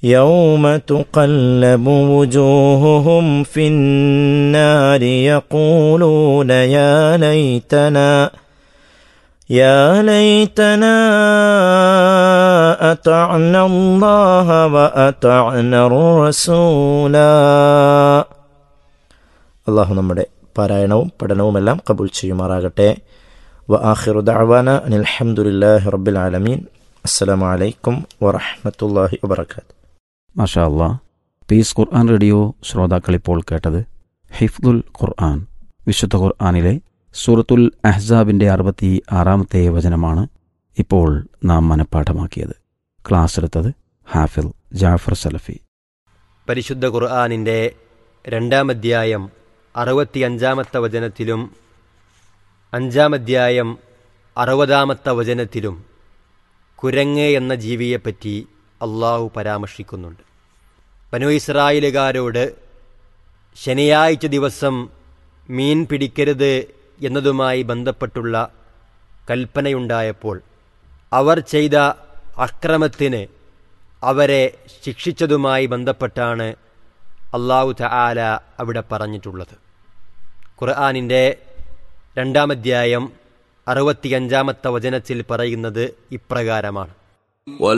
يوم تقلب وجوههم في النار يقولون يا ليتنا يا ليتنا أطعنا الله وأطعنا الرسولا അള്ളാഹു നമ്മുടെ പാരായണവും പഠനവുമെല്ലാം കബൂൽ ചെയ്യുമാറാകട്ടെ വ ആഖിറു ദഅവാന അനിൽ ഹംദുലില്ലാഹി റബ്ബിൽ ആലമീൻ അസ്സലാമു അലൈക്കും വറഹ്മത്തുള്ളാഹി വബറകാത്ത് മാഷാ അല്ലാ പീസ് ഖുർആൻ റേഡിയോ ശ്രോതാക്കൾ ഇപ്പോൾ കേട്ടത് ഹിഫ്ദുൽ ഖുർആൻ വിശുദ്ധ ഖുർആനിലെ സൂറത്തുൽ അഹ്സാബിന്റെ അറുപത്തി ആറാമത്തെ വചനമാണ് ഇപ്പോൾ നാം മനഃപ്പാഠമാക്കിയത് ക്ലാസ് എടുത്തത് ഹാഫിൽ ജാഫർ സലഫി പരിശുദ്ധ ഖുർആാനിൻ്റെ രണ്ടാം അധ്യായം അറുപത്തിയഞ്ചാമത്തെ വചനത്തിലും അഞ്ചാം അധ്യായം അറുപതാമത്തെ വചനത്തിലും കുരങ്ങ് എന്ന ജീവിയെപ്പറ്റി അള്ളാഹു പരാമർശിക്കുന്നുണ്ട് ബനു ഇസ്രായേലുകാരോട് ശനിയാഴ്ച ദിവസം മീൻ പിടിക്കരുത് എന്നതുമായി ബന്ധപ്പെട്ടുള്ള കൽപ്പനയുണ്ടായപ്പോൾ അവർ ചെയ്ത അക്രമത്തിന് അവരെ ശിക്ഷിച്ചതുമായി ബന്ധപ്പെട്ടാണ് അള്ളാഹു തആല അവിടെ പറഞ്ഞിട്ടുള്ളത് ഖുർആാനിൻ്റെ രണ്ടാമധ്യായം അറുപത്തിയഞ്ചാമത്തെ വചനത്തിൽ പറയുന്നത് ഇപ്രകാരമാണ്